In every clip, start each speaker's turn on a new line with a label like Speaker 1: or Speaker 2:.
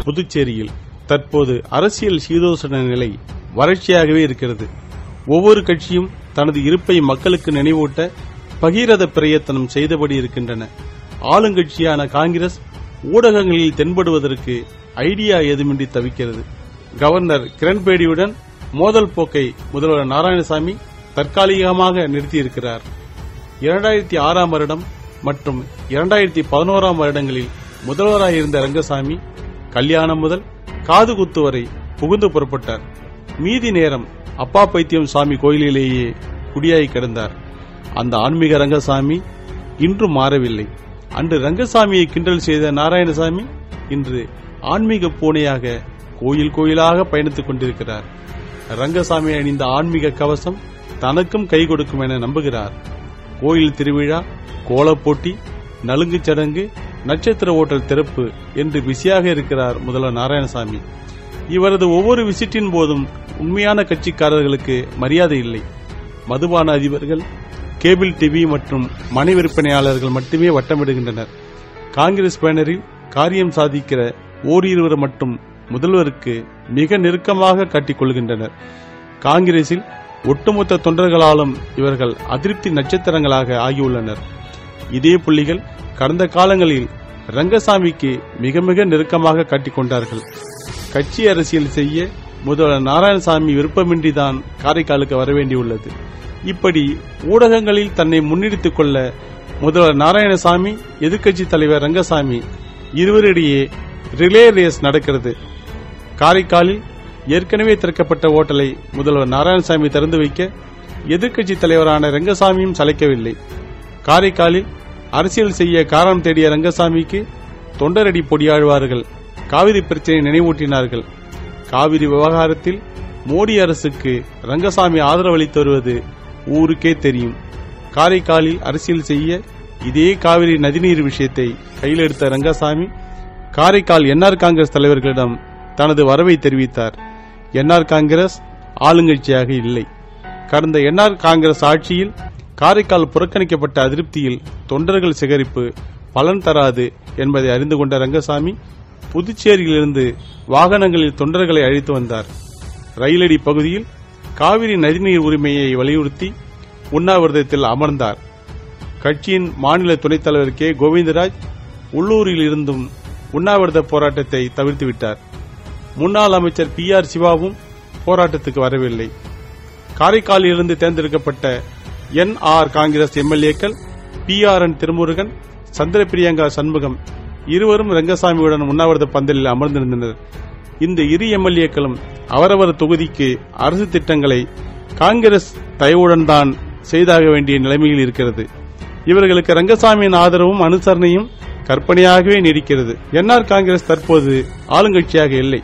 Speaker 1: புதுச்சேரியில் தற்போது அரசியல் சீதோசன நிலை வறட்சியாகவே இருக்கிறது ஒவ்வொரு கட்சியும் தனது இருப்பை மக்களுக்கு நினைவூட்ட பகீரத பிரயத்தனம் செய்தபடி இருக்கின்றன ஆளுங்கட்சியான காங்கிரஸ் ஊடகங்களில் தென்படுவதற்கு ஐடியா ஏதுமின்றி தவிக்கிறது கவர்னர் கிரண்பேடியுடன் மோதல் போக்கை முதல்வர் நாராயணசாமி தற்காலிகமாக நிறுத்தியிருக்கிறார் இரண்டாயிரத்தி ஆறாம் வருடம் மற்றும் இரண்டாயிரத்தி பதினோராம் வருடங்களில் முதல்வராயிருந்த ரங்கசாமி கல்யாணம் முதல் காது குத்து வரை புகுந்து புறப்பட்டார் மீதி நேரம் அப்பா பைத்தியம் சாமி கோயிலிலேயே குடியாய் கிடந்தார் அந்த ஆன்மீக ரங்கசாமி இன்றும் மாறவில்லை அன்று ரங்கசாமியை கிண்டல் செய்த நாராயணசாமி இன்று ஆன்மீக பூனையாக கோயில் கோயிலாக பயணித்துக் கொண்டிருக்கிறார் ரங்கசாமி அணிந்த ஆன்மீக கவசம் தனக்கும் கை கொடுக்கும் என நம்புகிறார் கோயில் திருவிழா கோலப்போட்டி நலுங்குச் சடங்கு நட்சத்திர ஓட்டல் திறப்பு என்று பிஸியாக இருக்கிறார் முதல்வர் நாராயணசாமி இவரது ஒவ்வொரு விசிட்டின் போதும் உண்மையான கட்சிக்காரர்களுக்கு மரியாதை இல்லை மதுபான அதிபர்கள் கேபிள் டிவி மற்றும் மனை விற்பனையாளர்கள் மட்டுமே வட்டமிடுகின்றனர் காங்கிரஸ் பேனரில் காரியம் சாதிக்கிற ஓரிருவர் மட்டும் முதல்வருக்கு மிக நெருக்கமாக காட்டிக் கொள்கின்றனர் காங்கிரசில் ஒட்டுமொத்த தொண்டர்களாலும் இவர்கள் அதிருப்தி நட்சத்திரங்களாக ஆகியுள்ளனர் இதே புள்ளிகள் கடந்த காலங்களில் ரங்கசாமிக்கு மிக மிக நெருக்கமாக காட்டிக் கொண்டார்கள் கட்சி அரசியல் செய்ய முதல்வர் நாராயணசாமி விருப்பமின்றிதான் காரைக்காலுக்கு வரவேண்டியுள்ளது இப்படி ஊடகங்களில் தன்னை முன்னிறுத்திக் கொள்ள முதல்வர் நாராயணசாமி எதிர்க்கட்சி தலைவர் ரங்கசாமி இருவரிடையே ரிலே ரேஸ் நடக்கிறது காரைக்காலில் ஏற்கனவே திறக்கப்பட்ட ஓட்டலை முதல்வர் நாராயணசாமி திறந்து வைக்க எதிர்க்கட்சி தலைவரான ரங்கசாமியும் சளைக்கவில்லை காரைக்காலில் அரசியல் செய்ய காரணம் தேடிய ரங்கசாமிக்கு தொண்டரடி பொடியாழ்வார்கள் காவிரி பிரச்சினை நினைவூட்டினார்கள் காவிரி விவகாரத்தில் மோடி அரசுக்கு ரங்கசாமி ஆதரவளித்து வருவது ஊருக்கே தெரியும் காரைக்காலில் அரசியல் செய்ய இதே காவிரி நதிநீர் விஷயத்தை கையில் எடுத்த ரங்கசாமி காரைக்கால் என்ஆர் காங்கிரஸ் தலைவர்களிடம் தனது வரவை தெரிவித்தார் என்ஆர் காங்கிரஸ் ஆளுங்கட்சியாக இல்லை கடந்த என்ஆர் காங்கிரஸ் ஆட்சியில் காரைக்கால் புறக்கணிக்கப்பட்ட அதிருப்தியில் தொண்டர்கள் சேகரிப்பு பலன் தராது என்பதை அறிந்து கொண்ட ரங்கசாமி புதுச்சேரியிலிருந்து வாகனங்களில் தொண்டர்களை அழைத்து வந்தார் ரயிலடி பகுதியில் காவிரி நதிநீர் உரிமையை வலியுறுத்தி உண்ணாவிரதத்தில் அமர்ந்தார் கட்சியின் மாநில துணைத் தலைவர் கே கோவிந்தராஜ் உள்ளூரில் இருந்தும் உண்ணாவிரத போராட்டத்தை தவிர்த்துவிட்டார் முன்னாள் அமைச்சர் பி ஆர் சிவாவும் போராட்டத்துக்கு வரவில்லை காரைக்காலில் இருந்து தேர்ந்தெடுக்கப்பட்ட என் ஆர் காங்கிரஸ் எம்எல்ஏக்கள் P R N Thirumurugan Chandra Priyanka Shanmugam இருவரும் ரங்கசாமியுடன் உண்ணாவிரத பந்தலில் அமர்ந்திருந்தனர் இந்த இரு எம்எல்ஏக்களும் அவரவர் தொகுதிக்கு அரசு திட்டங்களை காங்கிரஸ் தயவுடன் தான் செய்தாக வேண்டிய நிலைமையில் இருக்கிறது இவர்களுக்கு ரங்கசாமியின் ஆதரவும் அனுசரணையும் கற்பனையாகவே நீடிக்கிறது என்ஆர் காங்கிரஸ் தற்போது ஆளுங்கட்சியாக இல்லை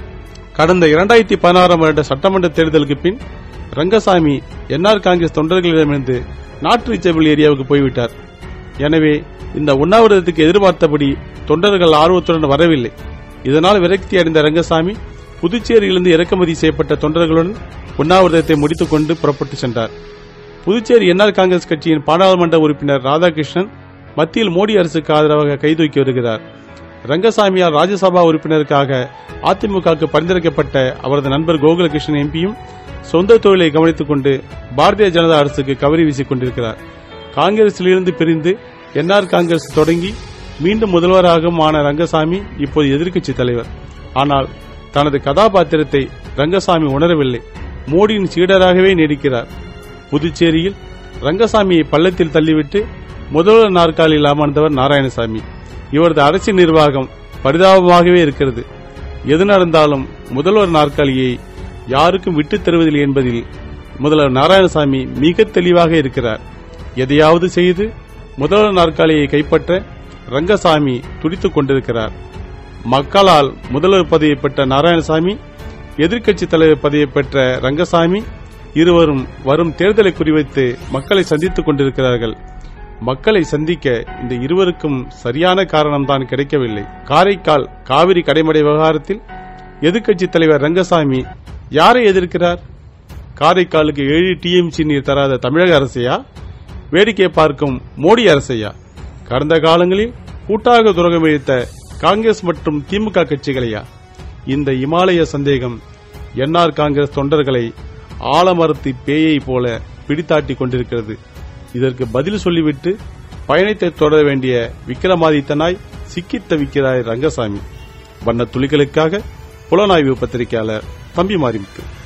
Speaker 1: கடந்த இரண்டாயிரத்தி பதினாறாம் வருட சட்டமன்ற தேர்தலுக்கு பின் ரங்கசாமி என்ஆர் காங்கிரஸ் தொண்டர்களிடமிருந்து நாட்டு ரிச்சபிள் ஏரியாவுக்கு போய்விட்டார் எனவே இந்த உண்ணாவிரதத்துக்கு எதிர்பார்த்தபடி தொண்டர்கள் ஆர்வத்துடன் வரவில்லை இதனால் விரக்தி அடைந்த ரங்கசாமி புதுச்சேரியிலிருந்து இறக்குமதி செய்யப்பட்ட தொண்டர்களுடன் உண்ணாவிரதத்தை முடித்துக் கொண்டு புறப்பட்டு சென்றார் புதுச்சேரி என்ஆர் காங்கிரஸ் கட்சியின் பாராளுமன்ற உறுப்பினர் ராதாகிருஷ்ணன் மத்தியில் மோடி அரசுக்கு ஆதரவாக கைதூக்கி வருகிறார் ரங்கசாமியார் ராஜ்யசபா உறுப்பினருக்காக அதிமுகவுக்கு பரிந்துரைக்கப்பட்ட அவரது நண்பர் கோகுலகிருஷ்ணன் எம்பியும் சொந்த தொழிலை கவனித்துக் கொண்டு பாரதிய ஜனதா அரசுக்கு கவரி வீசிக் கொண்டிருக்கிறார் காங்கிரசிலிருந்து பிரிந்து என்ஆர் காங்கிரஸ் தொடங்கி மீண்டும் முதல்வராகவும் ஆன ரங்கசாமி இப்போது எதிர்க்கட்சி தலைவர் ஆனால் தனது கதாபாத்திரத்தை ரங்கசாமி உணரவில்லை மோடியின் சீடராகவே நீடிக்கிறார் புதுச்சேரியில் ரங்கசாமியை பள்ளத்தில் தள்ளிவிட்டு முதல்வர் நாற்காலியில் அமர்ந்தவர் நாராயணசாமி இவரது அரசியல் நிர்வாகம் பரிதாபமாகவே இருக்கிறது எது நடந்தாலும் முதல்வர் நாற்காலியை யாருக்கும் விட்டுத் தருவதில்லை என்பதில் முதல்வர் நாராயணசாமி மிக தெளிவாக இருக்கிறார் எதையாவது செய்து முதல்வர் நாற்காலியை கைப்பற்ற ரங்கசாமி துடித்துக் கொண்டிருக்கிறார் மக்களால் முதல்வர் பதவியை பெற்ற நாராயணசாமி எதிர்க்கட்சி தலைவர் பதவியை பெற்ற ரங்கசாமி இருவரும் வரும் தேர்தலை குறிவைத்து மக்களை சந்தித்துக் கொண்டிருக்கிறார்கள் மக்களை சந்திக்க இந்த இருவருக்கும் சரியான காரணம்தான் கிடைக்கவில்லை காரைக்கால் காவிரி கடைமடை விவகாரத்தில் எதிர்க்கட்சி தலைவர் ரங்கசாமி யாரை எதிர்க்கிறார் காரைக்காலுக்கு ஏழு டிஎம்சி நீர் தராத தமிழக அரசையா வேடிக்கை பார்க்கும் மோடி அரசையா கடந்த காலங்களில் கூட்டாக துரோகம் இழைத்த காங்கிரஸ் மற்றும் திமுக கட்சிகளையா இந்த இமாலய சந்தேகம் என்ஆர் காங்கிரஸ் தொண்டர்களை ஆலமரத்து பேயை போல பிடித்தாட்டி கொண்டிருக்கிறது இதற்கு பதில் சொல்லிவிட்டு பயணத்தை தொடர வேண்டிய விக்ரமாதித்தனாய் சிக்கித் தவிக்கிறாய் ரங்கசாமி வண்ண துளிகளுக்காக புலனாய்வு பத்திரிகையாளர் தம்பி மாரிமுத்து